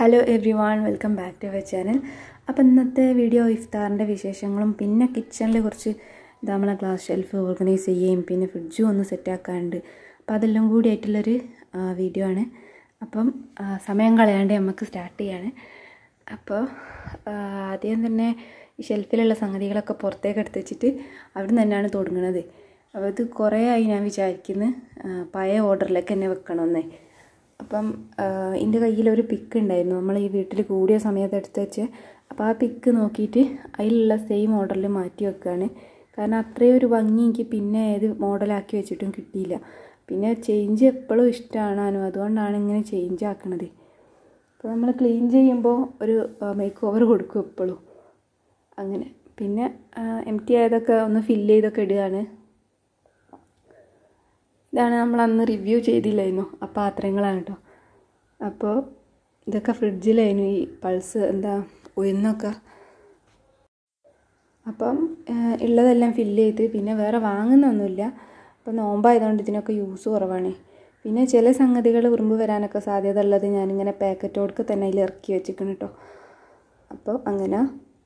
hello everyone welcome back to our channel അപ്പോൾ ഇന്നത്തെ video ഇഫ്താറിൻ്റെ വിശേഷങ്ങളും പിന്നെ കിച്ചണിൽ കുറച്ച് ഇതാ നമ്മളെ ഗ്ലാസ് ഷെൽഫ് ഓർഗനൈസ് ചെയ്യുകയും പിന്നെ ഫ്രിഡ്ജും ഒന്ന് സെറ്റാക്കാനുണ്ട് അപ്പോൾ അതെല്ലാം കൂടി ആയിട്ടുള്ളൊരു വീഡിയോ ആണ് അപ്പം ആ, സമയം കളയാണ്ട് നമുക്ക് സ്റ്റാർട്ട് ചെയ്യാണ് അപ്പോൾ ആ, ആദ്യം തന്നെ ഈ ഷെൽഫിലുള്ള സംഗതികളൊക്കെ പുറത്തേക്ക് എടുത്ത് വെച്ചിട്ട് അവിടെ നിന്ന് തന്നെയാണ് തുടങ്ങുന്നത് അപ്പോൾ ഇത് കുറേ ആയി ഞാൻ വിചാരിക്കുന്നത് പഴയ ഓർഡറിലേക്ക് തന്നെ വെക്കണമെന്നേ അപ്പം എൻ്റെ കയ്യിലൊരു പിക്ക് ഉണ്ടായിരുന്നു നമ്മൾ ഈ വീട്ടിൽ കൂടിയ സമയത്ത് എടുത്ത് വെച്ച് അപ്പോൾ ആ പിക്ക് നോക്കിയിട്ട് അതിലുള്ള സെയിം മോഡലിൽ മാറ്റി വെക്കുകയാണ് കാരണം അത്രയും ഒരു ഭംഗി എനിക്ക് പിന്നെ ഏത് മോഡലാക്കി വെച്ചിട്ടും കിട്ടിയില്ല പിന്നെ ചേഞ്ച് എപ്പോഴും ഇഷ്ടമാണ് അനു അതുകൊണ്ടാണ് ഇങ്ങനെ ചേഞ്ച് ആക്കണത് അപ്പോൾ നമ്മൾ ക്ലീൻ ചെയ്യുമ്പോൾ ഒരു മേക്ക് ഓവർ കൊടുക്കും എപ്പോഴും അങ്ങനെ പിന്നെ എം ടി ആയതൊക്കെ ഒന്ന് ഫില്ല് ചെയ്തൊക്കെ ഇടുകയാണ് ഇതാണ് നമ്മൾ അന്ന് റിവ്യൂ ചെയ്തില്ലായിരുന്നു ആ പാത്രങ്ങളാണ് കേട്ടോ അപ്പോൾ ഇതൊക്കെ ഫ്രിഡ്ജിലായിരുന്നു ഈ പൾസ് എന്താ ഉയർന്നൊക്കെ അപ്പം ഏഹ്, ഉള്ളതെല്ലാം ഫില്ല് ചെയ്ത് പിന്നെ വേറെ വാങ്ങുന്നൊന്നുമില്ല അപ്പം നോമ്പായതുകൊണ്ട് ഇതിനൊക്കെ യൂസ് കുറവാണ് പിന്നെ ചില സംഗതികൾ ഉറുമ്പ് വരാനൊക്കെ സാധ്യത ഉള്ളത് ഞാനിങ്ങനെ പാക്കറ്റോടൊക്കെ തന്നെ അതിൽ ഇറക്കി വെച്ചിരിക്കണം കേട്ടോ അപ്പോൾ അങ്ങനെ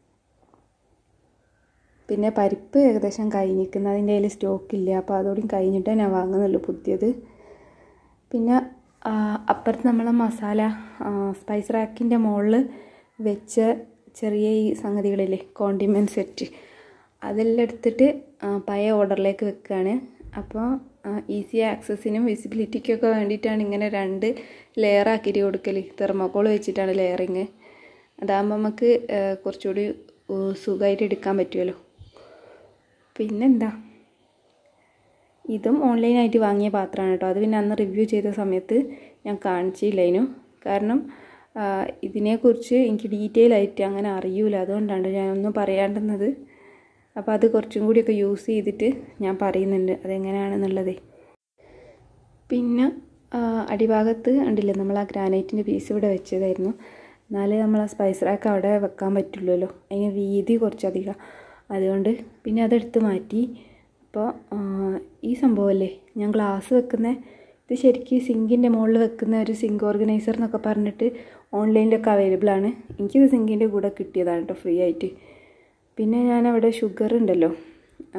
പിന്നെ പരിപ്പ് ഏകദേശം കഴിഞ്ഞിരിക്കുന്നു അതിൻ്റെ കയ്യിൽ സ്റ്റോക്കില്ല അപ്പോൾ അതോടും കഴിഞ്ഞിട്ടേ ഞാൻ വാങ്ങുന്നുള്ളൂ പുതിയത് പിന്നെ ആ, അപ്പുറത്ത് നമ്മളെ മസാല സ്പൈസ് റാക്കിൻ്റെ മുകളിൽ വെച്ച ചെറിയ ഈ സംഗതികളില്ലേ കോണ്ടിമെൻറ്റ് സെറ്റ് അതെല്ലാം എടുത്തിട്ട് ആ, പഴയ ഓർഡറിലേക്ക് വെക്കുകയാണ് അപ്പോൾ ഈസി ആക്സസിനും വിസിബിലിറ്റിക്കൊക്കെ വേണ്ടിയിട്ടാണ് ഇങ്ങനെ രണ്ട് ലെയർ ആക്കിയിട്ട് കൊടുക്കൽ തെർമോക്കോൾ വെച്ചിട്ടാണ് ലെയറിങ് അതാകുമ്പോൾ നമുക്ക് ആ, കുറച്ചുകൂടി സുഖമായിട്ട് എടുക്കാൻ പറ്റുമല്ലോ പിന്നെന്താ ഇതും ഓൺലൈനായിട്ട് വാങ്ങിയ പാത്രമാണ് കേട്ടോ അത് പിന്നെ അന്ന് റിവ്യൂ ചെയ്ത സമയത്ത് ഞാൻ കാണിച്ചില്ലായിരുന്നു കാരണം ആ, ഇതിനെക്കുറിച്ച് എനിക്ക് ഡീറ്റെയിൽ ആയിട്ട് അങ്ങനെ അറിയൂല അതുകൊണ്ടാണ് ഞാനൊന്നും പറയാണ്ടുന്നത് അപ്പോൾ അത് കുറച്ചും കൂടിയൊക്കെ യൂസ് ചെയ്തിട്ട് ഞാൻ പറയുന്നുണ്ട് അതെങ്ങനെയാണെന്നുള്ളത് പിന്നെ ആ, അടിഭാഗത്ത് ഉണ്ടില്ലേ നമ്മൾ ആ ഗ്രാനൈറ്റിൻ്റെ പീസ് ഇവിടെ വെച്ചതായിരുന്നു എന്നാലേ നമ്മൾ ആ സ്പൈസ് റാക്ക് അവിടെ വെക്കാൻ പറ്റുള്ളൂ അതിന് വീതി കുറച്ചധികം അതുകൊണ്ട് പിന്നെ അതെടുത്ത് മാറ്റി അപ്പോൾ ആ, ഈ സംഭവമല്ലേ ഞാൻ ഗ്ലാസ് വെക്കുന്ന ഇത് ശരിക്കും സിങ്കിൻ്റെ മുകളിൽ വെക്കുന്ന ഒരു സിങ്ക് ഓർഗനൈസർ എന്നൊക്കെ പറഞ്ഞിട്ട് ഓൺലൈനിലൊക്കെ അവൈലബിൾ ആണ് എനിക്കിത് സിങ്കിൻ്റെ കൂടെ കിട്ടിയതാണ് കേട്ടോ ഫ്രീ ആയിട്ട് പിന്നെ ഞാൻ അവിടെ ഷുഗർ ഉണ്ടല്ലോ ആ,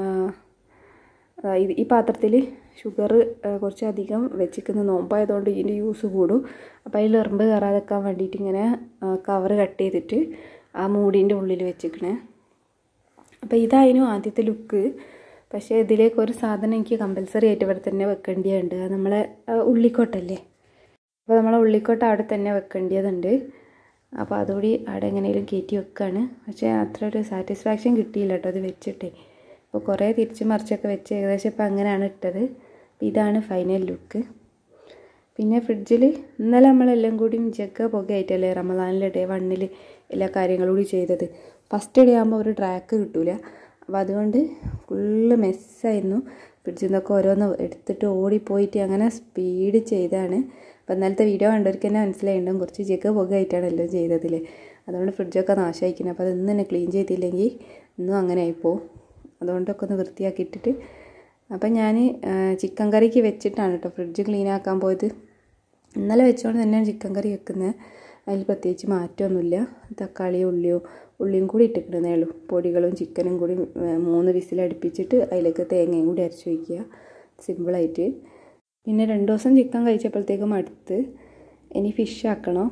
ആ, ഇത് ഈ പാത്രത്തിൽ ഷുഗർ കുറച്ചധികം വെച്ചിരിക്കുന്ന നോമ്പായതുകൊണ്ട് ഇതിൻ്റെ യൂസ് കൂടും അപ്പോൾ അതിൽ എറുമ്പ് കയറാതെക്കാൻ വേണ്ടിയിട്ട് ഇങ്ങനെ കവർ കട്ട് ചെയ്തിട്ട് ആ മൂടിൻ്റെ ഉള്ളിൽ വെച്ചിരിക്കണേ അപ്പോൾ ഇതായിരുന്നു ആദ്യത്തെ ലുക്ക് പക്ഷേ ഇതിലേക്ക് ഒരു സാധനം എനിക്ക് കമ്പൽസറി ആയിട്ട് ഇവിടെ തന്നെ വെക്കേണ്ടതുണ്ട് അത് നമ്മളെ ആ, ഉള്ളിക്കോട്ടല്ലേ അപ്പോൾ നമ്മളെ ഉള്ളിക്കോട്ട അവിടെ തന്നെ വെക്കേണ്ടതുണ്ട് അപ്പോൾ അതുകൂടി അവിടെ എങ്ങനെയും കയറ്റി വെക്കുകയാണ് പക്ഷേ അത്ര ഒരു സാറ്റിസ്ഫാക്ഷൻ കിട്ടിയില്ല കേട്ടോ അത് വെച്ചിട്ട് അപ്പോൾ കുറേ തിരിച്ച് മറിച്ചൊക്കെ വെച്ച് ഏകദേശം ഇപ്പോൾ അങ്ങനെയാണ് ഇട്ടത് അപ്പോൾ ഇതാണ് ഫൈനൽ ലുക്ക് പിന്നെ ഫ്രിഡ്ജിൽ ഇന്നലെ നമ്മളെല്ലാം കൂടി ജഗ്ഗ പുകയായിട്ടല്ലേ റമദാനിലെ ഡേ വണ്ണിൽ എല്ലാ കാര്യങ്ങളും കൂടി ചെയ്തത് ഫസ്റ്റ് ഡേ ആകുമ്പോൾ ഒരു ട്രാക്ക് കിട്ടൂല അപ്പോൾ അതുകൊണ്ട് ഫുള്ള് മെസ്സായിരുന്നു ഫ്രിഡ്ജിൽ നിന്നൊക്കെ ഓരോന്ന് എടുത്തിട്ട് ഓടിപ്പോയിട്ട് അങ്ങനെ സ്പീഡ് ചെയ്താണ് അപ്പോൾ ഇന്നലത്തെ വീഡിയോ കണ്ടവർക്ക് തന്നെ മനസ്സിലായിട്ടുണ്ടാകും കുറച്ച് ജഗ്ഗ പുകയായിട്ടാണ് എല്ലാം ചെയ്തതിൽ അതുകൊണ്ട് ഫ്രിഡ്ജൊക്കെ നാശമായിരിക്കുന്നത് അപ്പോൾ അത് ഇന്ന് തന്നെ ക്ലീൻ ചെയ്തില്ലെങ്കിൽ ഇന്നും അങ്ങനെ ആയിപ്പോവും അതുകൊണ്ടൊക്കെ ഒന്ന് വൃത്തിയാക്കി ഇട്ടിട്ട് അപ്പം ഞാൻ ചിക്കൻ കറിക്ക് വെച്ചിട്ടാണ് കേട്ടോ ഫ്രിഡ്ജ് ക്ലീൻ ആക്കാൻ പോയത് ഇന്നലെ വെച്ചുകൊണ്ട് തന്നെയാണ് ചിക്കൻ കറി വെക്കുന്നത് അതിൽ പ്രത്യേകിച്ച് മാറ്റമൊന്നുമില്ല തക്കാളി ഉള്ളിയോ ഉള്ളിയും കൂടി ഇട്ടിട്ടുണ്ടേ ഉള്ളൂ പൊടികളും ചിക്കനും കൂടി ഏ, മൂന്ന് വിസിലടുപ്പിച്ചിട്ട് അതിലേക്ക് തേങ്ങയും കൂടി അരച്ച് വയ്ക്കുക സിമ്പിളായിട്ട് പിന്നെ രണ്ട് ദിവസം ചിക്കൻ കഴിച്ചപ്പോഴത്തേക്കും അടുത്ത് ഇനി ഫിഷ് ആക്കണം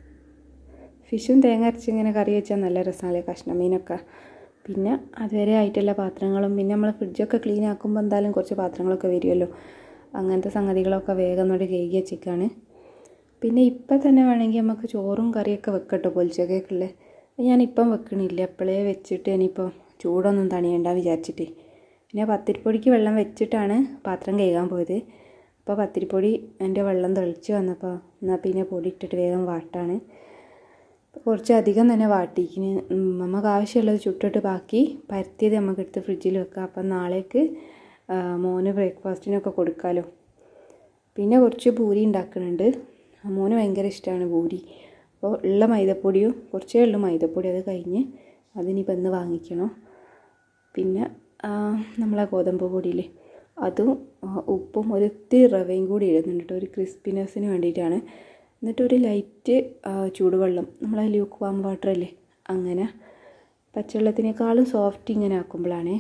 ഫിഷും തേങ്ങ അരച്ച് ഇങ്ങനെ കറി വെച്ചാൽ നല്ല രസമല്ലേ കഷ്ണം മീനൊക്കെ പിന്നെ അതുവരെ ആയിട്ടുള്ള പാത്രങ്ങളും പിന്നെ നമ്മൾ ഫ്രിഡ്ജൊക്കെ ക്ലീൻ ആക്കുമ്പോൾ എന്തായാലും കുറച്ച് പാത്രങ്ങളൊക്കെ വരുമല്ലോ അങ്ങനത്തെ സംഗതികളൊക്കെ വേഗം ഒന്നുകൂടി കഴുകി വെച്ചിക്കാണ് പിന്നെ ഇപ്പം തന്നെ വേണമെങ്കിൽ നമുക്ക് ചോറും കറിയൊക്കെ വെക്കട്ടോ പൊലിച്ചൊക്കെയുള്ള ഞാനിപ്പം വെക്കണില്ല എപ്പോഴേ വെച്ചിട്ട് ഇനിയിപ്പോൾ ചൂടൊന്നും തണിയണ്ട വിചാരിച്ചിട്ട് പിന്നെ പത്തിരിപ്പൊടിക്ക് വെള്ളം വെച്ചിട്ടാണ് പാത്രം കഴുകാൻ പോയത് അപ്പോൾ പത്തിരിപ്പൊടി എൻ്റെ വെള്ളം തെളിച്ച് വന്നപ്പോൾ എന്നാൽ പിന്നെ പൊടി ഇട്ടിട്ട് വേഗം വാട്ടാണ് കുറച്ചധികം തന്നെ വാട്ടിക്കിന് ഉം, നമുക്ക് ആവശ്യമുള്ളത് ചുട്ടിട്ട് ബാക്കി പരത്തിയത് നമുക്ക് എടുത്ത് ഫ്രിഡ്ജിൽ വെക്കാം അപ്പം നാളേക്ക് ആ, മോന് ബ്രേക്ക്ഫാസ്റ്റിനൊക്കെ കൊടുക്കാമല്ലോ പിന്നെ കുറച്ച് പൂരി ഉണ്ടാക്കുന്നുണ്ട് മോന് ഭയങ്കര ഇഷ്ടമാണ് പൂരി അപ്പോൾ ഉള്ള മൈദപ്പൊടിയും കുറച്ചേ ഉള്ളൂ മൈദപ്പൊടി അത് കഴിഞ്ഞ് അതിനിപ്പോൾ ഇന്ന് വാങ്ങിക്കണം പിന്നെ ആ, നമ്മളെ ഗോതമ്പ് പൊടിയില്ലേ അതും ആ, ഉപ്പും ഒരിത്തിരി റവയും കൂടി ഇടുന്നുണ്ട് കേട്ടോ ഒരു ക്രിസ്പിനെസ്സിന് വേണ്ടിയിട്ടാണ് എന്നിട്ടൊരു ലൈറ്റ് ചൂടുവെള്ളം നമ്മളെ ലൂക്ക് വാം വാട്ടർ അല്ലേ അങ്ങനെ പച്ചവെള്ളത്തിനേക്കാളും സോഫ്റ്റ് ഇങ്ങനെ ആക്കുമ്പോഴാണ്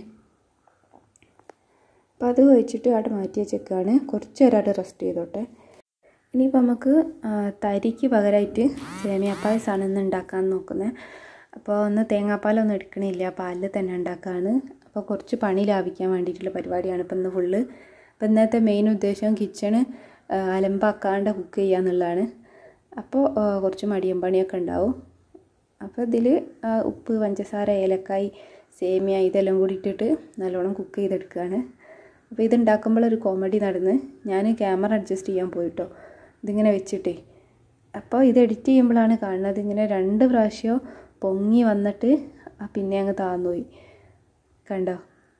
അപ്പോൾ അത് ഒഴിച്ചിട്ട് അവിടെ മാറ്റി വെച്ചേക്കാണ് കുറച്ച് നേരം അവിടെ റെസ്റ്റ് ചെയ്തോട്ടെ ഇനിയിപ്പോൾ നമുക്ക് തരിക്ക് പകരമായിട്ട് സേമിയ പായസമാണ് ഇന്ന് ഉണ്ടാക്കാൻ നോക്കുന്നത് അപ്പോൾ ഒന്ന് തേങ്ങാപ്പാലൊന്നും എടുക്കണില്ല പാലിൽ തന്നെ ഉണ്ടാക്കുകയാണ് അപ്പോൾ കുറച്ച് പണി ലാഭിക്കാൻ വേണ്ടിയിട്ടുള്ള പരിപാടിയാണ് ഇപ്പോൾ ഇന്ന് ഫുള്ള് അപ്പോൾ ഇന്നത്തെ മെയിൻ ഉദ്ദേശം കിച്ചണ് അലമ്പാക്കാണ്ട് കുക്ക് ചെയ്യുക എന്നുള്ളതാണ് അപ്പോൾ കുറച്ച് മടിയം പണിയൊക്കെ ഉണ്ടാവും അപ്പോൾ ഇതിൽ ഉപ്പ് പഞ്ചസാര ഏലക്കായ് സേമിയ ഇതെല്ലാം കൂടി ഇട്ടിട്ട് നല്ലോണം കുക്ക് ചെയ്തെടുക്കുകയാണ് അപ്പോൾ ഇതുണ്ടാക്കുമ്പോൾ ഒരു കോമഡി നടന്ന് ഞാൻ ക്യാമറ അഡ്ജസ്റ്റ് ചെയ്യാൻ പോയിട്ടോ ഇതിങ്ങനെ വെച്ചിട്ടേ അപ്പോൾ ഇത് എഡിറ്റ് ചെയ്യുമ്പോഴാണ് കാണുന്നത് ഇങ്ങനെ രണ്ട് പ്രാവശ്യം പൊങ്ങി വന്നിട്ട് പിന്നെ അങ്ങ് താന്നുപോയി കണ്ടോ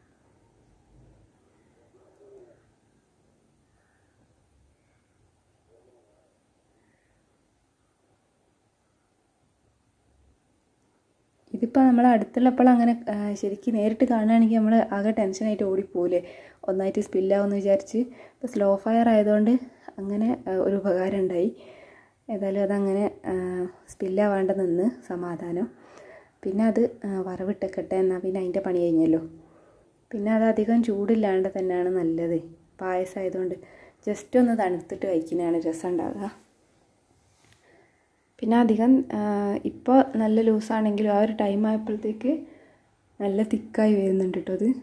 ഇതിപ്പോൾ നമ്മൾ അടുത്തുള്ളപ്പോൾ അങ്ങനെ ശരിക്കും നേരിട്ട് കാണുകയാണെങ്കിൽ നമ്മൾ ആകെ ടെൻഷനായിട്ട് ഓടിപ്പോവില്ലേ ഒന്നായിട്ട് സ്പില്ലാവുമെന്ന് വിചാരിച്ച് ഇപ്പോൾ സ്ലോ ഫയർ ആയതുകൊണ്ട് അങ്ങനെ ഒരു ഉപകാരം ഉണ്ടായി ഏതായാലും അതങ്ങനെ സ്പില്ലാവാണ്ട് നിന്ന് സമാധാനം പിന്നെ അത് വറവിട്ടൊക്കെട്ടെ എന്നാൽ പിന്നെ അതിൻ്റെ പണി കഴിഞ്ഞല്ലോ പിന്നെ അത് അധികം ചൂടില്ലാണ്ട് തന്നെയാണ് നല്ലത് പായസമായതുകൊണ്ട് ജസ്റ്റ് ഒന്ന് തണുത്തിട്ട് കഴിക്കുന്നതാണ് രസം ഉണ്ടാവുക പിന്നെ അധികം ഇപ്പോൾ നല്ല ലൂസാണെങ്കിലും ആ ഒരു ടൈം ആയപ്പോഴത്തേക്ക് നല്ല തിക്കായി വരുന്നുണ്ട് കേട്ടോ അത്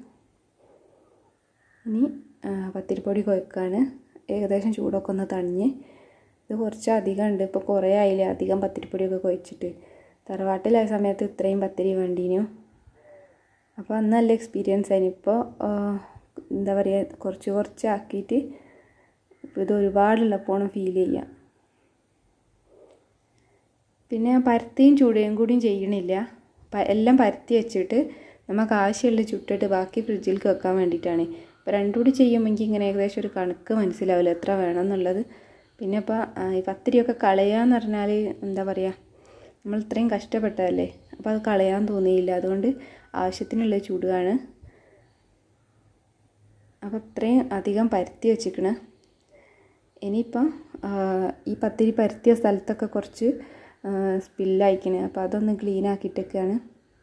ഇനി പത്തിരിപ്പൊടി കുഴക്കാണ് ഏകദേശം ചൂടൊക്കെ ഒന്ന് തണിഞ്ഞ് ഇത് കുറച്ച് അധികം ഉണ്ട് ഇപ്പോൾ കുറേ ആയില്ലേ അധികം പത്തിരിപ്പൊടിയൊക്കെ കുഴച്ചിട്ട് തറവാട്ടിലായ സമയത്ത് ഇത്രയും പത്തിരി വേണ്ടീനു അപ്പോൾ അന്ന് നല്ല എക്സ്പീരിയൻസ് ആയിരുന്നു ഇപ്പോൾ എന്താ പറയുക കുറച്ച് കുറച്ച് ആക്കിയിട്ട് ഇപ്പോൾ ഇത് ഒരുപാടുള്ളപ്പോഴും ഫീൽ ചെയ്യാം പിന്നെ പരത്തിയും ചൂടുകയും കൂടിയും ചെയ്യണില്ല എല്ലാം പരത്തി വെച്ചിട്ട് നമുക്ക് ആവശ്യമുള്ള ചുട്ടിട്ട് ബാക്കി ഫ്രിഡ്ജിൽ വെക്കാൻ വേണ്ടിയിട്ടാണ് ഇപ്പോൾ രണ്ടും കൂടി ചെയ്യുമ്പോൾ എനിക്ക് ഇങ്ങനെ ഏകദേശം ഒരു കണക്ക് മനസ്സിലാവില്ല എത്ര വേണം എന്നുള്ളത് പിന്നെ ഇപ്പോൾ ഈ പത്തിരിയൊക്കെ കളയാന്ന് പറഞ്ഞാൽ എന്താ പറയുക നമ്മൾ ഇത്രയും കഷ്ടപ്പെട്ടതല്ലേ അപ്പോൾ അത് കളയാൻ തോന്നിയില്ല അതുകൊണ്ട് ആവശ്യത്തിനുള്ള ചൂടുകയാണ് അപ്പോൾ ഇത്രയും അധികം പരത്തി വെച്ചിക്കണ് ഇനിയിപ്പം ഈ പത്തിരി പരത്തിയ സ്ഥലത്തൊക്കെ കുറച്ച് സ്പില്ലയക്കണ് അപ്പോൾ അതൊന്ന് ക്ലീൻ ആക്കിയിട്ടൊക്കെയാണ്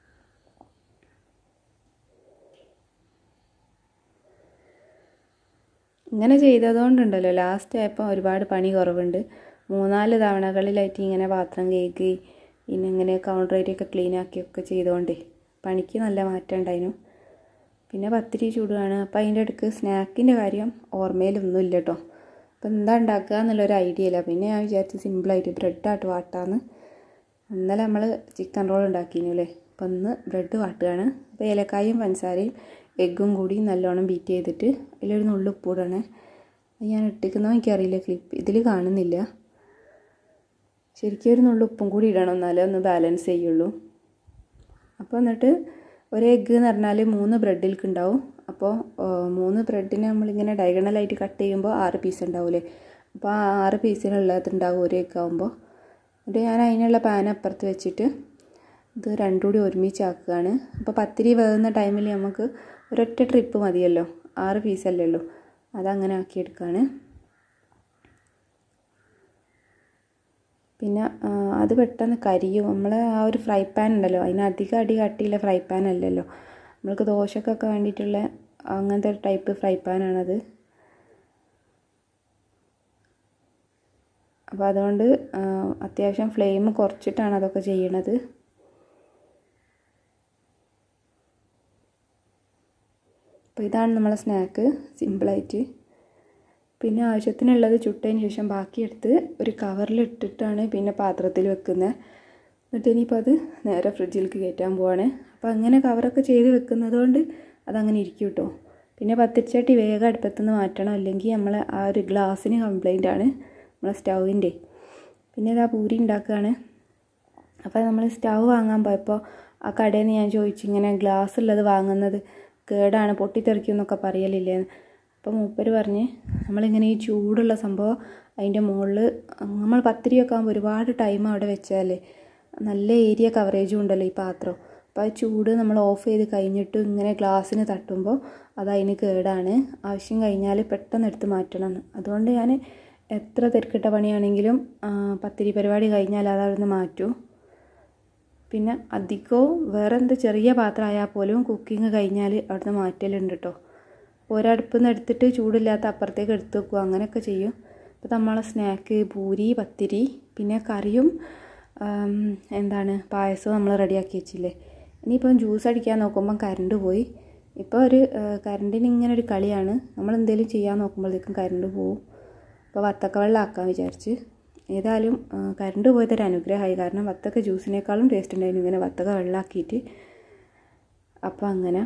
ഇങ്ങനെ ചെയ്തതുകൊണ്ടുണ്ടല്ലോ ലാസ്റ്റ് ആയപ്പോൾ ഒരുപാട് പണി കുറവുണ്ട് മൂന്നാല് തവണകളിലായിട്ട് ഇങ്ങനെ പാത്രം കേൾക്കി പിന്നെ ഇങ്ങനെ കൗണ്ടർ ഏരിയൊക്കെ ക്ലീൻ ആക്കിയൊക്കെ ചെയ്തുകൊണ്ടേ പണിക്ക് നല്ല മാറ്റം ഉണ്ടായിരുന്നു പിന്നെ പത്തിരി ചൂടുകയാണ് അപ്പോൾ അതിൻ്റെ ഇടയ്ക്ക് സ്നാക്കിൻ്റെ കാര്യം ഓർമ്മയിലൊന്നും ഇല്ല കേട്ടോ അപ്പോൾ എന്താ ഉണ്ടാക്കുക എന്നുള്ളൊരു ഐഡിയ ഇല്ല പിന്നെ ഞാൻ വിചാരിച്ചു സിമ്പിളായിട്ട് ബ്രെഡായിട്ട് വാട്ടാന്ന് ഇന്നലെ നമ്മൾ ചിക്കൻ റോൾ ഉണ്ടാക്കിനു അല്ലേ അപ്പോൾ ഇന്ന് ബ്രെഡ് വാട്ടുകയാണ് അപ്പോൾ ഏലക്കായും പഞ്ചസാരയും എഗ്ഗും കൂടി നല്ലോണം ബീറ്റ് ചെയ്തിട്ട് അതിലൊരു നുള്ളു ഉപ്പിടണേ ഞാൻ ഇട്ടിക്കുന്നോ എനിക്കറിയില്ല ക്ലിപ്പ് ഇതിൽ കാണുന്നില്ല ശരിക്കും ഒരു നുള്ളു ഉപ്പും കൂടി ഇടണം എന്നാലേ ഒന്ന് ബാലൻസ് ചെയ്യുള്ളൂ അപ്പോൾ എന്നിട്ട് ഒരു എഗ്ഗ് എന്ന് പറഞ്ഞാൽ മൂന്ന് ബ്രെഡിലേക്ക് ഉണ്ടാവും അപ്പോൾ മൂന്ന് ബ്രെഡിനെ നമ്മളിങ്ങനെ ഡയഗണലായിട്ട് കട്ട് ചെയ്യുമ്പോൾ ആറ് പീസ് ഉണ്ടാവില്ലേ അപ്പോൾ ആ ആറ് പീസിനുള്ളത് ഉണ്ടാവും ഒരു എഗ്ഗ് ആകുമ്പോൾ എന്നിട്ട് ഞാൻ അതിനുള്ള പാൻ അപ്പുറത്ത് വെച്ചിട്ട് ഇത് രണ്ടും കൂടി ഒരുമിച്ചാക്കുകയാണ് അപ്പോൾ പത്തിരി വേകുന്ന ടൈമിൽ നമുക്ക് ഒരൊറ്റ ട്രിപ്പ് മതിയല്ലോ ആറ് പീസല്ലേ ഉള്ളൂ അതങ്ങനെ ആക്കിയെടുക്കുകയാണ് പിന്നെ അത് പെട്ടെന്ന് കരിയും നമ്മൾ ആ ഒരു ഫ്രൈ പാൻ ഉണ്ടല്ലോ അതിന് അധികം അടി കട്ടിയുള്ള ഫ്രൈ പാൻ അല്ലല്ലോ നമ്മൾക്ക് ദോശക്കൊക്കെ വേണ്ടിയിട്ടുള്ള അങ്ങനത്തെ ഒരു ടൈപ്പ് ഫ്രൈ പാനാണത് അപ്പോൾ അതുകൊണ്ട് അത്യാവശ്യം ഫ്ലെയിം കുറച്ചിട്ടാണ് അതൊക്കെ ചെയ്യണത് അപ്പോൾ ഇതാണ് നമ്മളെ സ്നാക്ക് സിമ്പിളായിട്ട് പിന്നെ ആവശ്യത്തിനുള്ളത് ചുട്ടതിന് ശേഷം ബാക്കിയെടുത്ത് ഒരു കവറിലിട്ടിട്ടാണ് പിന്നെ പാത്രത്തിൽ വെക്കുന്നത് എന്നിട്ട് ഇനിയിപ്പോൾ അത് നേരെ ഫ്രിഡ്ജിലേക്ക് കയറ്റാൻ പോവാണ് അപ്പോൾ അങ്ങനെ കവറൊക്കെ ചെയ്ത് വെക്കുന്നത് കൊണ്ട് അതങ്ങനെ ഇരിക്കും കേട്ടോ പിന്നെ പത്തിരിച്ചട്ടി വേഗം അടുപ്പത്തുനിന്ന് മാറ്റണം അല്ലെങ്കിൽ നമ്മളെ ആ ഒരു ഗ്ലാസ്സിന് കംപ്ലൈൻ്റ് ആണ് നമ്മളെ സ്റ്റൗവിൻ്റെ പിന്നെ ഇതാ പൂരി ഉണ്ടാക്കുകയാണ് അപ്പോൾ നമ്മൾ സ്റ്റൗ വാങ്ങാൻ പോയപ്പോൾ ആ കടയിൽ നിന്ന് ഞാൻ ചോദിച്ചു ഇങ്ങനെ ഗ്ലാസ് ഉള്ളത് വാങ്ങുന്നത് കേടാണ് പൊട്ടിത്തെറിക്കും എന്നൊക്കെ പറയലില്ലേ അപ്പോൾ മൂപ്പർ പറഞ്ഞ് നമ്മളിങ്ങനെ ഈ ചൂടുള്ള സംഭവം അതിൻ്റെ മുകളിൽ നമ്മൾ പത്തിരിയൊക്കെ ആകുമ്പോൾ ഒരുപാട് ടൈം അവിടെ വെച്ചാലേ നല്ല ഏരിയ കവറേജും ഉണ്ടല്ലോ ഈ പാത്രം അപ്പോൾ ആ ചൂട് നമ്മൾ ഓഫ് ചെയ്ത് കഴിഞ്ഞിട്ട് ഇങ്ങനെ ഗ്ലാസ്സിന് തട്ടുമ്പോൾ അത് അതിന് കേടാണ് ആവശ്യം കഴിഞ്ഞാൽ പെട്ടെന്ന് എടുത്ത് മാറ്റണം അതുകൊണ്ട് ഞാൻ എത്ര തിരക്കിട്ട പണിയാണെങ്കിലും ആ, പത്തിരി പരിപാടി കഴിഞ്ഞാൽ അത് അവിടുന്ന് മാറ്റും പിന്നെ അധികവും വേറെ എന്ത് ചെറിയ പാത്രമായാൽ പോലും കുക്കിംഗ് കഴിഞ്ഞാൽ അവിടുന്ന് മാറ്റലുണ്ട് കേട്ടോ ഒരടുപ്പിൽ നിന്ന് എടുത്തിട്ട് ചൂടില്ലാത്ത അപ്പുറത്തേക്ക് എടുത്ത് വെക്കുക അങ്ങനെയൊക്കെ ചെയ്യും അപ്പോൾ നമ്മളെ സ്നാക്ക് പൂരി പത്തിരി പിന്നെ കറിയും ആം, എന്താണ് പായസവും നമ്മൾ റെഡിയാക്കി വെച്ചില്ലേ ഇനിയിപ്പം ജ്യൂസ് അടിക്കാൻ നോക്കുമ്പം കറണ്ട് പോയി ഇപ്പോൾ ഒരു ആ, കറണ്ടിന് ഇങ്ങനെ ഒരു കളിയാണ് നമ്മൾ എന്തെങ്കിലും ചെയ്യാൻ നോക്കുമ്പോഴത്തേക്കും കറണ്ട് പോവും അപ്പോൾ വത്തക്ക വെള്ളം ആക്കാൻ വിചാരിച്ച് ഏതായാലും ആ, കറണ്ട് പോയതൊരു അനുഗ്രഹമായി കാരണം വത്തക്ക ജ്യൂസിനേക്കാളും ടേസ്റ്റ് ഉണ്ടായിരുന്നു ഇങ്ങനെ വത്തക്ക വെള്ളമാക്കിയിട്ട് അപ്പോൾ അങ്ങനെ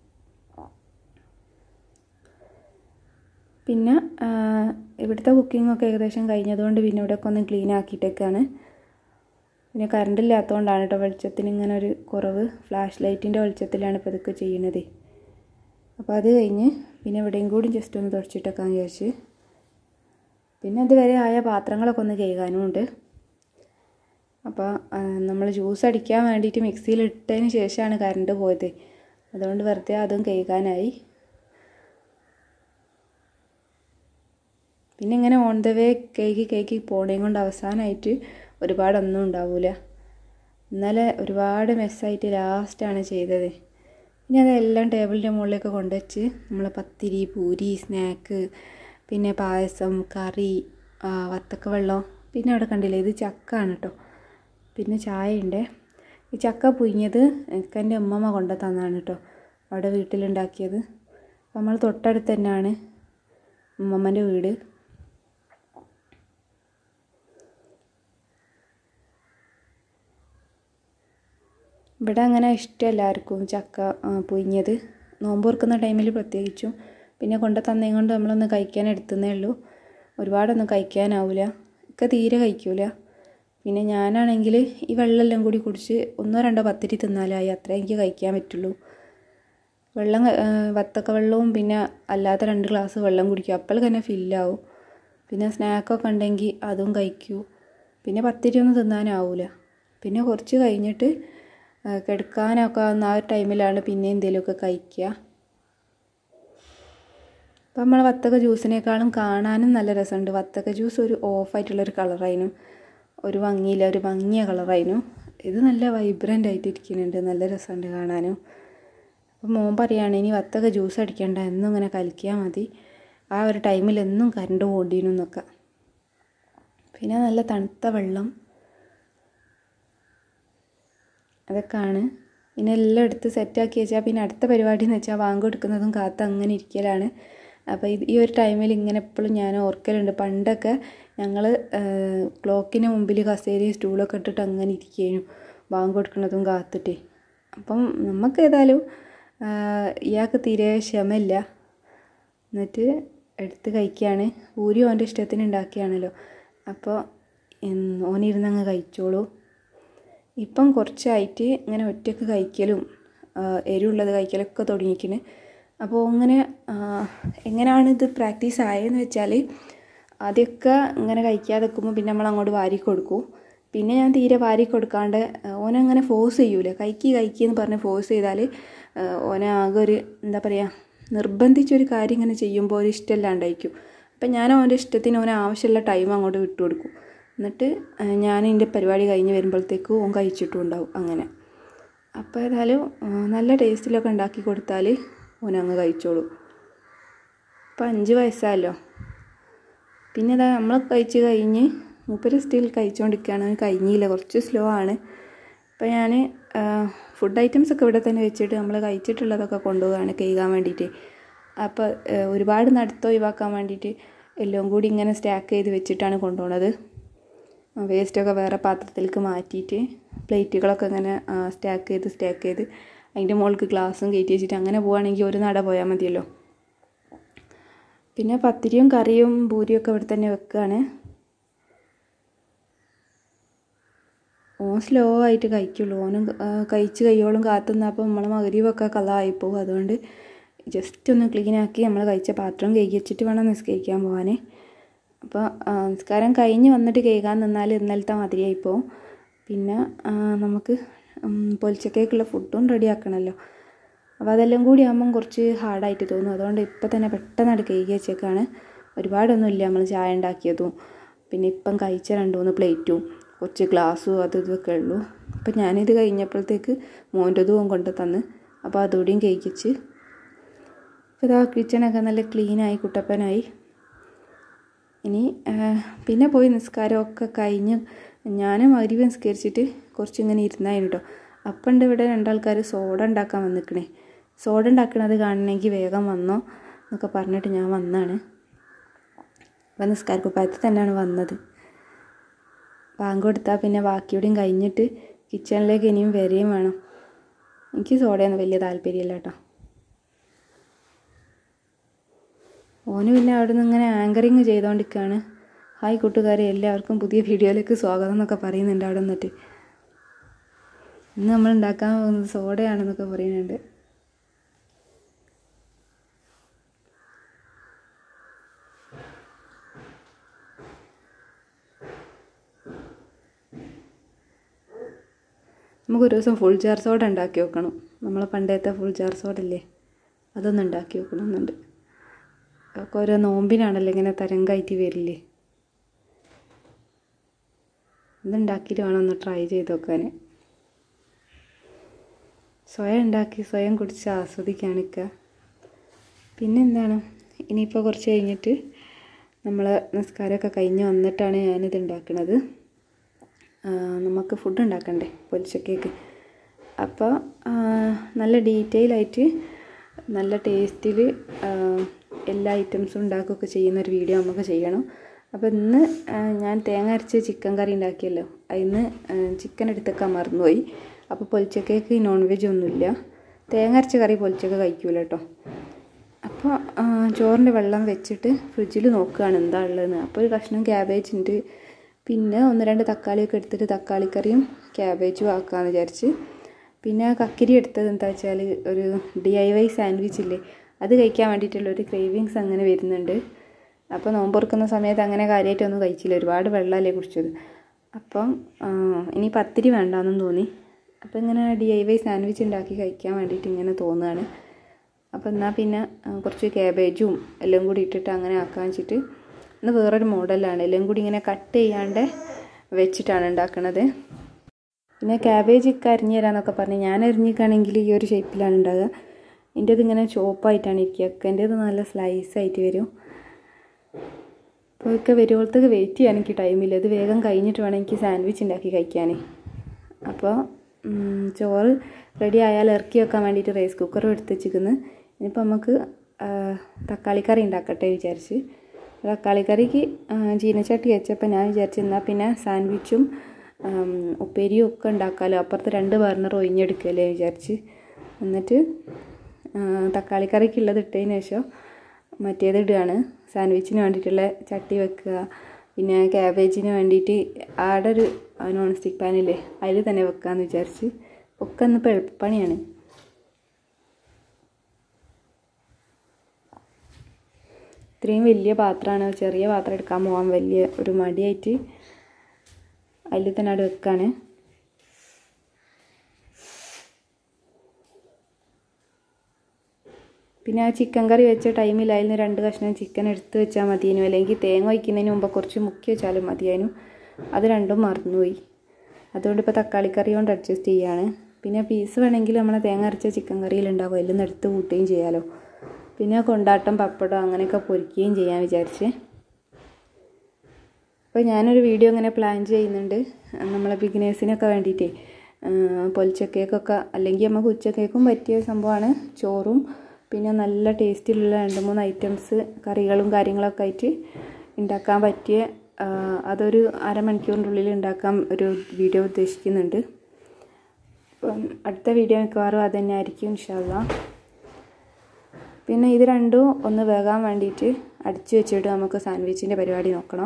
പിന്നെ ആ, ഇവിടുത്തെ കുക്കിങ്ങൊക്കെ ഏകദേശം കഴിഞ്ഞതുകൊണ്ട് പിന്നെ ഇവിടെയൊക്കെ ഒന്ന് ക്ലീൻ ആക്കിയിട്ടൊക്കെയാണ് പിന്നെ കറണ്ട് ഇല്ലാത്തതുകൊണ്ടാണ് കേട്ടോ വെളിച്ചത്തിന് ഇങ്ങനെ ഒരു കുറവ് ഫ്ലാഷ് ലൈറ്റിൻ്റെ വെളിച്ചത്തിലാണ് ഇപ്പോൾ ഇതൊക്കെ ചെയ്യണത് അപ്പോൾ അത് കഴിഞ്ഞ് പിന്നെ ഇവിടെയും കൂടി ജസ്റ്റ് ഒന്ന് തുടച്ചിട്ടൊക്കെ വിചാരിച്ച് പിന്നെ അതുവരെ ആയ പാത്രങ്ങളൊക്കെ ഒന്ന് കഴുകാനും ഉണ്ട് അപ്പോൾ നമ്മൾ ജ്യൂസ് അടിക്കാൻ വേണ്ടിയിട്ട് മിക്സിയിൽ ഇട്ടതിന് ശേഷമാണ് കറണ്ട് പോയത് അതുകൊണ്ട് വെറുതെ അതും കഴുകാനായി പിന്നെ ഇങ്ങനെ on the way cake cake പോണേം കൊണ്ട് അവസാനമായിട്ട് ഒരുപാടൊന്നും ഉണ്ടാവില്ല ഇന്നലെ ഒരുപാട് മെസ്സായിട്ട് ലാസ്റ്റാണ് ചെയ്തത് ഇനി അതെല്ലാം ടേബിളിൻ്റെ മുകളിലേക്ക് കൊണ്ടുവച്ച് നമ്മൾ പത്തിരി പൂരി സ്നാക്ക് പിന്നെ പായസം കറി ആ, വത്തക്ക വെള്ളം പിന്നെ അവിടെ കണ്ടില്ലേ ഇത് ചക്ക ആണ് കേട്ടോ പിന്നെ ചായ ഉണ്ട് ഈ ചക്ക പുഴിഞ്ഞത് എനിക്ക് എൻ്റെ ഉമ്മമ്മ കൊണ്ടു തന്നതാണ് കേട്ടോ അവിടെ വീട്ടിലുണ്ടാക്കിയത് അപ്പോൾ നമ്മൾ തൊട്ടടുത്ത് തന്നെയാണ് ഉമ്മമ്മൻ്റെ വീട് ഇവിടെ അങ്ങനെ ഇഷ്ടം എല്ലാവർക്കും ചക്ക ആ, പുഴുങ്ങിയത് നോമ്പ് തുറക്കുന്ന ടൈമിൽ പ്രത്യേകിച്ചും പിന്നെ കൊണ്ട് തന്നേം കൊണ്ട് നമ്മളൊന്ന് കഴിക്കാൻ എടുത്തുന്നേ ഉള്ളൂ ഒരുപാടൊന്നും കഴിക്കാനാവില്ല ഒക്കെ തീരെ കഴിക്കൂല പിന്നെ ഞാനാണെങ്കിൽ ഈ വെള്ളമെല്ലാം കൂടി കുടിച്ച് ഒന്നോ രണ്ടോ പത്തിരി തിന്നാലായി അത്രേ എനിക്ക് കഴിക്കാൻ പറ്റുള്ളൂ വെള്ളം ക- ആ, വത്തക്ക വെള്ളവും പിന്നെ അല്ലാത്ത രണ്ട് ഗ്ലാസ് വെള്ളം കുടിക്കും അപ്പോൾ തന്നെ ഫില്ലാവും പിന്നെ സ്നാക്കൊക്കെ ഉണ്ടെങ്കിൽ അതും കഴിക്കൂ പിന്നെ പത്തിരി ഒന്നും തിന്നാനാവില്ല പിന്നെ കുറച്ച് കഴിഞ്ഞിട്ട് ആ, കിടക്കാനൊക്കെ ആവുന്ന ആ ഒരു ടൈമിലാണ് പിന്നെ എന്തെങ്കിലുമൊക്കെ കഴിക്കുക അപ്പം നമ്മൾ വത്തക്ക ജ്യൂസിനേക്കാളും കാണാനും നല്ല രസമുണ്ട് വത്തക്ക ജ്യൂസ് ഒരു ഓഫായിട്ടുള്ളൊരു കളറായിരുന്നു ഒരു ഭംഗിയില്ല ഒരു ഭംഗിയ കളറായിരുന്നു ഇത് നല്ല വൈബ്രൻ്റ് ആയിട്ട് ഇരിക്കുന്നുണ്ട് നല്ല രസമുണ്ട് കാണാനും അപ്പം മോൻ പറയുകയാണ് ഇനി വത്തക്ക ജ്യൂസ് അടിക്കണ്ട എന്നും ഇങ്ങനെ കലക്കിയാൽ മതി ആ ഒരു ടൈമിൽ എന്നും കറണ്ട് പോകേണ്ടിയിരുന്നു എന്നൊക്കെ പിന്നെ നല്ല തണുത്ത വെള്ളം അതൊക്കെയാണ് പിന്നെ എല്ലാം എടുത്ത് സെറ്റാക്കി വെച്ചാൽ പിന്നെ അടുത്ത പരിപാടി എന്ന് വെച്ചാൽ വാങ്ങ് കൊടുക്കുന്നതും കാത്ത് അങ്ങനെ ഇരിക്കലാണ് അപ്പോൾ ഇത് ഈ ഒരു ടൈമിൽ ഇങ്ങനെ എപ്പോഴും ഞാൻ ഓർക്കലുണ്ട് പണ്ടൊക്കെ ഞങ്ങൾ ക്ലോക്കിന് മുമ്പിൽ കസേരയും സ്റ്റൂളൊക്കെ ഇട്ടിട്ട് അങ്ങനെ ഇരിക്കുകയും വാങ്ങ് കൊടുക്കുന്നതും കാത്തിട്ടേ അപ്പം നമുക്ക് ഏതായാലും ആ, ഇയാൾക്ക് തീരെ ക്ഷമയില്ല എന്നിട്ട് എടുത്ത് കഴിക്കുകയാണ് പൂരി ഓൻ്റെ ഇഷ്ടത്തിന് ഉണ്ടാക്കിയാണല്ലോ അപ്പോൾ ഓനിരുന്നങ്ങ് കഴിച്ചോളൂ ഇപ്പം കുറച്ചായിട്ട് ഇങ്ങനെ ഒറ്റയ്ക്ക് കഴിക്കലും ആ, എരിവുള്ളത് കഴിക്കലൊക്കെ തുടങ്ങിയിരിക്കുന്നു അപ്പോൾ അങ്ങനെ ആ, എങ്ങനെയാണ് ഇത് പ്രാക്ടീസ് ആയതെന്ന് വെച്ചാൽ ആദ്യമൊക്കെ ഇങ്ങനെ കഴിക്കാതെ നിൽക്കുമ്പോൾ പിന്നെ നമ്മൾ അങ്ങോട്ട് വാരി കൊടുക്കും പിന്നെ ഞാൻ തീരെ വാരി കൊടുക്കാണ്ട് ആ, ഓനങ്ങനെ ഫോഴ്സ് ചെയ്യൂല കഴിക്കി കഴിക്കി എന്ന് പറഞ്ഞ് ഫോഴ്സ് ചെയ്താൽ ആ, ഓനെ ആകെ ഒരു എന്താ പറയുക നിർബന്ധിച്ചൊരു കാര്യം ഇങ്ങനെ ചെയ്യുമ്പോൾ ഒരു ഇഷ്ടമില്ലാണ്ടായിരിക്കും അപ്പം ഞാൻ അവൻ്റെ ഇഷ്ടത്തിന് ഓന് ആവശ്യമുള്ള ടൈം അങ്ങോട്ട് വിട്ടു കൊടുക്കും എന്നിട്ട് ആ, ഞാൻ എൻ്റെ പരിപാടി കഴിഞ്ഞ് വരുമ്പോഴത്തേക്കും ഓൻ കഴിച്ചിട്ടും ഉണ്ടാവും അങ്ങനെ അപ്പോൾ ഏതായാലും ആ, നല്ല ടേസ്റ്റിലൊക്കെ ഉണ്ടാക്കി കൊടുത്താൽ ഓൻ അങ്ങ് കഴിച്ചോളൂ ഇപ്പം അഞ്ച് വയസ്സായല്ലോ പിന്നെ ഇതാ നമ്മൾ കഴിച്ച് കഴിഞ്ഞ് മൂപ്പര് സ്റ്റിൽ കഴിച്ചുകൊണ്ടിരിക്കുകയാണ് അവന് കഴിഞ്ഞില്ല കുറച്ച് സ്ലോ ആണ് അപ്പോൾ ഞാൻ ഫുഡ് ഐറ്റംസ് ഒക്കെ ഇവിടെ തന്നെ വെച്ചിട്ട് നമ്മൾ കഴിച്ചിട്ടുള്ളതൊക്കെ കൊണ്ടുപോവുകയാണ് കഴുകാൻ വേണ്ടിയിട്ട് അപ്പോൾ ആ, ഒരുപാട് നടത്തം ഒഴിവാക്കാൻ വേണ്ടിയിട്ട് എല്ലാം കൂടി ഇങ്ങനെ സ്റ്റാക്ക് ചെയ്ത് വെച്ചിട്ടാണ് കൊണ്ടുപോകുന്നത് വേസ്റ്റൊക്കെ വേറെ പാത്രത്തിലേക്ക് മാറ്റിയിട്ട് പ്ലേറ്റുകളൊക്കെ ഇങ്ങനെ സ്റ്റാക്ക് ചെയ്ത് സ്റ്റാക്ക് ചെയ്ത് അതിൻ്റെ മുകൾക്ക് ഗ്ലാസും കയറ്റി വെച്ചിട്ട് അങ്ങനെ പോവുകയാണെങ്കിൽ ഒരു നട പോയാൽ മതിയല്ലോ പിന്നെ പത്തിരിയും കറിയും പൂരിയൊക്കെ ഇവിടെ തന്നെ വെക്കുകയാണ് ഓൻ സ്ലോ ആയിട്ട് കഴിക്കുള്ളൂ ഓനും ആ, കഴിച്ച് കയ്യോളം കാത്തുനിന്നപ്പോൾ നമ്മളെ മകരീവൊക്കെ കള്ളായിപ്പോവും അതുകൊണ്ട് ജസ്റ്റ് ഒന്ന് ക്ലീൻ ആക്കി നമ്മൾ കഴിച്ച പാത്രം കഴുകി വെച്ചിട്ട് വേണം നിസ്കരിക്കാൻ പോകാൻ അപ്പോൾ ആ, നിസ്കാരം കഴിഞ്ഞ് വന്നിട്ട് കഴുകാൻ നിന്നാൽ ഇന്നലത്തെ മാതിരിയായിപ്പോവും പിന്നെ ആ, നമുക്ക് ഉം, പൊലിച്ചക്കേക്കുള്ള ഫുഡും റെഡി ആക്കണമല്ലോ അപ്പോൾ അതെല്ലാം കൂടി ആകുമ്പം കുറച്ച് ഹാർഡായിട്ട് തോന്നും അതുകൊണ്ട് ഇപ്പം തന്നെ പെട്ടെന്ന് കഴുകി വെച്ചേക്കാണ് ഒരുപാടൊന്നും ഇല്ല നമ്മൾ ചായ ഉണ്ടാക്കിയതും പിന്നെ ഇപ്പം കഴിച്ച രണ്ട് മൂന്ന് പ്ലേറ്റും കുറച്ച് ഗ്ലാസ്സും അതും ഇതൊക്കെ ഉള്ളൂ അപ്പം ഞാനിത് കഴിഞ്ഞപ്പോഴത്തേക്ക് മോൻ്റെതും കൊണ്ട് തന്ന് അപ്പോൾ അതുകൂടിയും കഴിക്കിച്ച് അപ്പോൾ ഇതാ കിച്ചണൊക്കെ നല്ല ക്ലീനായി കുട്ടപ്പനായി ഇനി പിന്നെ പോയി നിസ്കാരമൊക്കെ കഴിഞ്ഞ് ഞാൻ മരുവ നിസ്കരിച്ചിട്ട് കുറച്ചിങ്ങനെ ഇരുന്നായിരുന്നു കേട്ടോ അപ്പം ഉണ്ട് ഇവിടെ രണ്ടാൾക്കാർ സോഡ ഉണ്ടാക്കാൻ വന്നിക്കണേ സോഡ ഉണ്ടാക്കണത് കാണണമെങ്കിൽ വേഗം വന്നോ എന്നൊക്കെ പറഞ്ഞിട്ട് ഞാൻ വന്നാണ് അപ്പം നിസ്കാരക്കുപ്പായത്തിൽ തന്നെയാണ് വന്നത് ബാങ്ക് കൊടുത്താൽ പിന്നെ ബാക്കിയോടെയും കഴിഞ്ഞിട്ട് കിച്ചണിലേക്ക് ഇനിയും വരികയും വേണം എനിക്ക് സോഡയൊന്നും വലിയ താല്പര്യമില്ല കേട്ടോ ഓന് പിന്നെ അവിടെ നിന്ന് ഇങ്ങനെ ആങ്കറിങ് ചെയ്തുകൊണ്ടിരിക്കുകയാണ് ഹായ് കൂട്ടുകാരെ എല്ലാവർക്കും പുതിയ വീഡിയോയിലേക്ക് സ്വാഗതം എന്നൊക്കെ പറയുന്നുണ്ട് അവിടെ നിന്നിട്ട് ഇന്ന് നമ്മൾ ഉണ്ടാക്കാൻ പോകുന്നത് സോഡയാണെന്നൊക്കെ പറയുന്നുണ്ട് നമുക്കൊരു ദിവസം ഫുൾ ജാർ സോഡ ഉണ്ടാക്കി വെക്കണം നമ്മളെ പണ്ടത്തെ ഫുൾ ജാർ സോഡ ഇല്ലേ അതൊന്ന് ഉണ്ടാക്കി വെക്കണമെന്നുണ്ട് ഒക്കെ ഓരോ നോമ്പിനാണല്ലോ ഇങ്ങനെ തരംകായിട്ട് വരില്ലേ ഇതുണ്ടാക്കിയിട്ട് വേണം ഒന്ന് ട്രൈ ചെയ്ത് നോക്കാൻ സ്വയം ഉണ്ടാക്കി സ്വയം കുടിച്ച് ആസ്വദിക്കാണിക്ക പിന്നെന്താണ് ഇനിയിപ്പോൾ കുറച്ച് കഴിഞ്ഞിട്ട് നമ്മൾ നിസ്കാരമൊക്കെ കഴിഞ്ഞ് വന്നിട്ടാണ് ഞാനിത് ഉണ്ടാക്കുന്നത് നമുക്ക് ഫുഡ് ഉണ്ടാക്കണ്ടേ പൊരിച്ചക്കേക്ക് അപ്പോൾ നല്ല ഡീറ്റെയിൽ ആയിട്ട് നല്ല ടേസ്റ്റിൽ എല്ലാ ഐറ്റംസും ഉണ്ടാക്കുകയൊക്കെ ചെയ്യുന്ന ഒരു വീഡിയോ നമുക്ക് ചെയ്യണം അപ്പോൾ ഇന്ന് ഞാൻ തേങ്ങ അരച്ച് ചിക്കൻ കറി ഉണ്ടാക്കിയല്ലോ അതിന്ന് ചിക്കൻ എടുത്തേക്കാൻ മറന്നുപോയി അപ്പോൾ പൊലിച്ചക്കേക്ക് നോൺ വെജ് ഒന്നുമില്ല തേങ്ങ അരച്ച കറി പൊലിച്ചൊക്കെ കഴിക്കൂല കേട്ടോ അപ്പോൾ ചോറിൻ്റെ വെള്ളം വെച്ചിട്ട് ഫ്രിഡ്ജിൽ നോക്കുകയാണ് എന്താ ഉള്ളതെന്ന് അപ്പോൾ ഒരു കഷ്ണം ക്യാബേജ് ഉണ്ട് പിന്നെ ഒന്ന് രണ്ട് തക്കാളിയൊക്കെ എടുത്തിട്ട് തക്കാളിക്കറിയും ക്യാബേജും ആക്കാമെന്ന് വിചാരിച്ച് പിന്നെ കക്കിരി എടുത്തത് എന്താ വെച്ചാൽ ഒരു ഡി ഐ വൈ സാൻഡ്വിച്ച് ഇല്ലേ അത് കഴിക്കാൻ വേണ്ടിയിട്ടുള്ള ഒരു ക്രേവിങ്സ് അങ്ങനെ വരുന്നുണ്ട് അപ്പോൾ നോമ്പ് തുറക്കുന്ന സമയത്ത് അങ്ങനെ കാര്യമായിട്ടൊന്നും കഴിച്ചില്ല ഒരുപാട് വെള്ളമല്ലേ കുടിച്ചത് അപ്പം ഇനി പത്തിരി വേണ്ടാന്നും തോന്നി അപ്പോൾ ഇങ്ങനെ ഡി ഐ വൈ സാൻഡ്വിച്ച് ഉണ്ടാക്കി കഴിക്കാൻ വേണ്ടിയിട്ട് ഇങ്ങനെ തോന്നുകയാണ് അപ്പോൾ എന്നാൽ പിന്നെ കുറച്ച് ക്യാബേജും എല്ലാം കൂടി ഇട്ടിട്ട് അങ്ങനെ ആക്കാൻ വെച്ചിട്ട് ഇന്ന് വേറൊരു മോഡലാണ് എല്ലാം കൂടി ഇങ്ങനെ കട്ട് ചെയ്യാണ്ട് വെച്ചിട്ടാണ് ഉണ്ടാക്കുന്നത് പിന്നെ ക്യാബേജ് ഒക്കെ അരിഞ്ഞു തരാമെന്നൊക്കെ പറഞ്ഞ് ഞാൻ അരിഞ്ഞിക്കാണെങ്കിൽ ഈ ഒരു ഷേപ്പിലാണ് ഉണ്ടാകുക എൻ്റേത് ഇങ്ങനെ ചോപ്പായിട്ടാണ് ഇരിക്കുക ഒക്കെ എൻ്റേത് നല്ല സ്ലൈസ് ആയിട്ട് വരും അപ്പോൾ ഒക്കെ വരുമ്പോഴത്തേക്ക് വെയിറ്റ് ചെയ്യാൻ എനിക്ക് ടൈമില്ല ഇത് വേഗം കഴിഞ്ഞിട്ട് വേണം എനിക്ക് സാൻഡ്വിച്ച് ഉണ്ടാക്കി കഴിക്കാൻ അപ്പോൾ ചോറ് റെഡി ആയാൽ ഇറക്കി വെക്കാൻ വേണ്ടിയിട്ട് റൈസ് കുക്കറും എടുത്ത് വെച്ചിരിക്കുന്നു ഇനിയിപ്പോൾ നമുക്ക് തക്കാളിക്കറി ഉണ്ടാക്കട്ടെ വിചാരിച്ച് തക്കാളിക്കറിക്ക് ചീനച്ചട്ടി വെച്ചപ്പോൾ ഞാൻ വിചാരിച്ചു എന്നാൽ പിന്നെ സാൻഡ്വിച്ചും ഉപ്പേരിയും ഒക്കെ ഉണ്ടാക്കാമല്ലോ അപ്പുറത്ത് രണ്ട് ബർണർ ഒഴിഞ്ഞെടുക്കുകയല്ലേ വിചാരിച്ച് എന്നിട്ട് തക്കാളിക്കറിക്കുള്ളത് ഇട്ടതിന് ശേഷം മറ്റേത് ഇടുകയാണ് സാൻഡ്വിച്ചിന് വേണ്ടിയിട്ടുള്ള ചട്ടി വെക്കുക പിന്നെ ക്യാബേജിന് വേണ്ടിയിട്ട് ആടെ ഒരു നോൺ സ്റ്റിക്ക് പാനില്ലേ അതിൽ തന്നെ വെക്കാമെന്ന് വിചാരിച്ച് ഒക്കെ ഇന്നിപ്പോൾ എളുപ്പപ്പണിയാണ് ഇത്രയും വലിയ പാത്രമാണ് ചെറിയ പാത്രം എടുക്കാൻ പോകാൻ വലിയ ഒരു മടിയായിട്ട് അതിൽ തന്നെ അവിടെ വെക്കാണ് പിന്നെ ആ ചിക്കൻ കറി വെച്ച ടൈമിൽ അതിൽ നിന്ന് രണ്ട് കഷ്ണം ചിക്കൻ എടുത്ത് വെച്ചാൽ മതിയേനു അല്ലെങ്കിൽ തേങ്ങ വയ്ക്കുന്നതിന് മുമ്പ് കുറച്ച് മുക്കി വെച്ചാലും മതിയായിരുന്നു അത് രണ്ടും മറന്നുപോയി അതുകൊണ്ട് ഇപ്പോൾ തക്കാളിക്കറി കൊണ്ട് അഡ്ജസ്റ്റ് ചെയ്യാണ് പിന്നെ പീസ് വേണമെങ്കിൽ നമ്മളെ തേങ്ങ അരച്ച ചിക്കൻ കറിയിലുണ്ടാവും അതിൽ നിന്ന് എടുത്ത് കൂട്ടുകയും ചെയ്യാമല്ലോ പിന്നെ കൊണ്ടാട്ടം പപ്പടം അങ്ങനെയൊക്കെ പൊരിക്കുകയും ചെയ്യാൻ വിചാരിച്ച് അപ്പോൾ ഞാനൊരു വീഡിയോ ഇങ്ങനെ പ്ലാൻ ചെയ്യുന്നുണ്ട് നമ്മളെ ബിഗിനേഴ്സിനൊക്കെ വേണ്ടിയിട്ടേ പൊലിച്ചക്കേക്കൊക്കെ അല്ലെങ്കിൽ നമുക്ക് ഉച്ചക്കേക്കും പറ്റിയ സംഭവമാണ് ചോറും പിന്നെ നല്ല ടേസ്റ്റിലുള്ള രണ്ട് മൂന്ന് ഐറ്റംസ് കറികളും കാര്യങ്ങളൊക്കെ ആയിട്ട് ഉണ്ടാക്കാൻ പറ്റിയ അതൊരു അരമണിക്കൂറിൻ്റെ ഉള്ളിൽ ഉണ്ടാക്കാൻ ഒരു വീഡിയോ ഉദ്ദേശിക്കുന്നുണ്ട് അപ്പം അടുത്ത വീഡിയോ മിക്കവാറും അത് തന്നെ ആയിരിക്കും ഇൻഷാല്ല പിന്നെ ഇത് രണ്ടും ഒന്ന് വേകാൻ വേണ്ടിയിട്ട് അടിച്ചു വെച്ചിട്ട് നമുക്ക് സാൻഡ്വിച്ചിൻ്റെ പരിപാടി നോക്കണം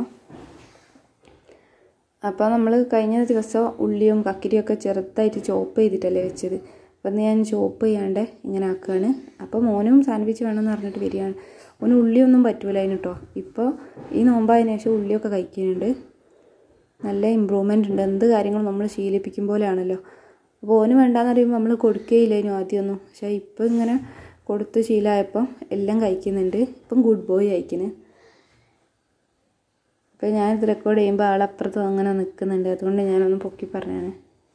അപ്പോൾ നമ്മൾ കഴിഞ്ഞ ദിവസം ഉള്ളിയും കക്കിരിയൊക്കെ ചെറുതായിട്ട് ചോപ്പ് ചെയ്തിട്ടല്ലേ വെച്ചത് അപ്പം ഞാൻ ചോപ്പ് ചെയ്യാണ്ട് ഇങ്ങനെ ആക്കുകയാണ് അപ്പോൾ മോനും സാൻഡ്വിച്ച് വേണമെന്ന് പറഞ്ഞിട്ട് വരികയാണ് ഓന് ഉള്ളിയൊന്നും പറ്റൂല അതിന് കേട്ടോ ഇപ്പോൾ ഈ നോമ്പായതിനു ശേഷം ഉള്ളിയൊക്കെ കഴിക്കുന്നുണ്ട് നല്ല ഇമ്പ്രൂവ്മെൻ്റ് ഉണ്ട് എന്ത് കാര്യങ്ങളും നമ്മൾ ശീലിപ്പിക്കും പോലെയാണല്ലോ അപ്പോൾ ഓന് വേണ്ടാന്ന് പറയുമ്പോൾ നമ്മൾ കൊടുക്കുകയില്ലേനു ആദ്യമൊന്നും പക്ഷേ ഇപ്പോൾ ഇങ്ങനെ കൊടുത്ത് ശീലമായപ്പം എല്ലാം കഴിക്കുന്നുണ്ട് ഇപ്പം ഗുഡ് ബോയ് കഴിക്കുന്നത് അപ്പോൾ ഞാനിത് റെക്കോർഡ് ചെയ്യുമ്പോൾ ആളപ്പുറത്തും അങ്ങനെ നിൽക്കുന്നുണ്ട് അതുകൊണ്ട് ഞാനൊന്ന് പൊക്കി പറഞ്ഞാണ്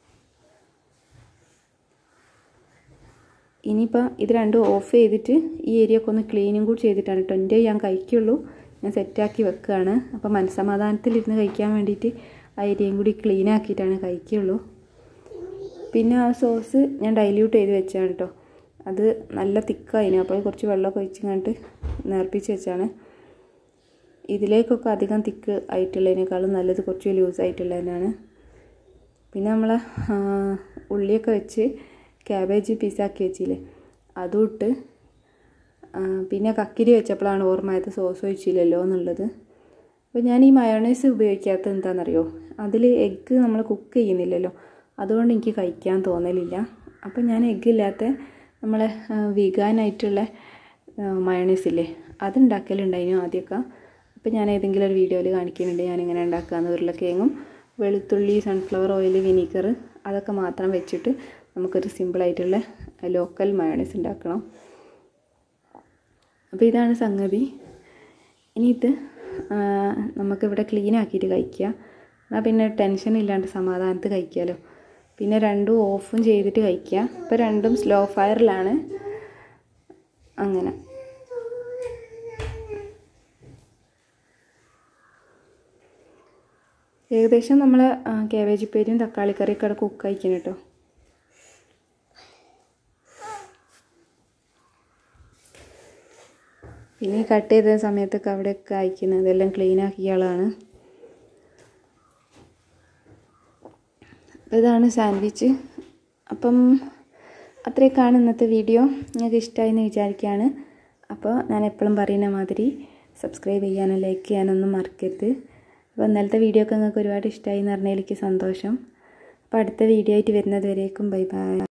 ഇനിയിപ്പോൾ ഇത് രണ്ടും ഓഫ് ചെയ്തിട്ട് ഈ ഏരിയ ഒക്കെ ഒന്ന് ക്ലീനും കൂടി ചെയ്തിട്ടാണ് കേട്ടോ എൻ്റെ ഞാൻ കഴിക്കുള്ളൂ ഞാൻ സെറ്റാക്കി വെക്കുകയാണ് അപ്പോൾ മനസ്സമാധാനത്തിലിരുന്ന് കഴിക്കാൻ വേണ്ടിയിട്ട് ആ ഏരിയയും കൂടി ക്ലീൻ ആക്കിയിട്ടാണ് കഴിക്കുള്ളൂ പിന്നെ ആ സോസ് ഞാൻ ഡൈല്യൂട്ട് ചെയ്ത് വെച്ചാണ് കേട്ടോ അത് നല്ല തിക്കായിന് അപ്പോൾ കുറച്ച് വെള്ളമൊക്കെ ഒഴിച്ച് കണ്ടിട്ട് നേർപ്പിച്ച് വെച്ചാണ് ഇതിലേക്കൊക്കെ അധികം തിക്ക് ആയിട്ടുള്ളതിനേക്കാളും നല്ലത് കുറച്ച് ലൂസ് ആയിട്ടുള്ളതിനാണ് പിന്നെ നമ്മൾ ഉള്ളിയൊക്കെ വെച്ച് ക്യാബേജ് പീസാക്കി വെച്ചില്ലേ അതും ഇട്ട് പിന്നെ കക്കിരി വെച്ചപ്പോഴാണ് ഓർമ്മയായത് സോസ് ഒഴിച്ചില്ലല്ലോ എന്നുള്ളത് അപ്പോൾ ഞാൻ ഈ മയോണൈസ് ഉപയോഗിക്കാത്തത് എന്താണെന്നറിയോ അതിൽ എഗ്ഗ് നമ്മൾ കുക്ക് ചെയ്യുന്നില്ലല്ലോ അതുകൊണ്ട് എനിക്ക് കഴിക്കാൻ തോന്നലില്ല അപ്പോൾ ഞാൻ എഗ്ഗ് ഇല്ലാത്ത നമ്മളെ വിഗാനായിട്ടുള്ള മയോണൈസ് ഇല്ലേ അതുണ്ടാക്കലുണ്ടായിരുന്നു ആദ്യമൊക്കെ അപ്പോൾ ഞാൻ ഏതെങ്കിലും ഒരു വീഡിയോയിൽ കാണിക്കുന്നുണ്ട് ഞാനിങ്ങനെ ഉണ്ടാക്കാമെന്ന് ഉരുളക്കിഴങ്ങും വെളുത്തുള്ളി സൺഫ്ലവർ ഓയിൽ വിനീഗർ അതൊക്കെ മാത്രം വെച്ചിട്ട് നമുക്കൊരു സിമ്പിളായിട്ടുള്ള ലോക്കൽ മയോണൈസ് ഉണ്ടാക്കണം അപ്പോൾ ഇതാണ് സംഗതി ഇനി ഇത് നമുക്കിവിടെ ക്ലീൻ ആക്കിയിട്ട് കഴിക്കുക എന്നാൽ പിന്നെ ടെൻഷൻ ഇല്ലാണ്ട് സമാധാനത്ത് കഴിക്കാമല്ലോ പിന്നെ രണ്ടും ഓഫും ചെയ്തിട്ട് കഴിക്കുക ഇപ്പോൾ രണ്ടും സ്ലോ ഫയറിലാണ് അങ്ങനെ ഏകദേശം നമ്മൾ കാബേജ് ഉപ്പേരിയും തക്കാളി കറിയൊക്കെ അവിടെ കുക്ക് കഴിക്കണം കേട്ടോ പിന്നെ ഈ കട്ട് ചെയ്ത സമയത്തൊക്കെ അവിടെയൊക്കെ അയക്കുന്നത് ഇതെല്ലാം ക്ലീൻ ആക്കിയ ആളാണ് അപ്പോൾ ഇതാണ് സാൻഡ്വിച്ച് അപ്പം അത്രയൊക്കെയാണ് ഇന്നത്തെ വീഡിയോ നിങ്ങൾക്ക് ഇഷ്ടമായി എന്ന് വിചാരിക്കുകയാണ് അപ്പോൾ ഞാൻ എപ്പോഴും പറയുന്ന മാതിരി സബ്സ്ക്രൈബ് ചെയ്യാനും ലൈക്ക് ചെയ്യാനൊന്നും മറക്കരുത് അപ്പോൾ ഇന്നലത്തെ വീഡിയോ ഒക്കെ നിങ്ങൾക്ക് ഒരുപാട് ഇഷ്ടമായി എന്ന് പറഞ്ഞാൽ എനിക്ക് സന്തോഷം അപ്പോൾ അടുത്ത വീഡിയോ ആയിട്ട് വരുന്നത് വരേക്കും ബൈ ബൈ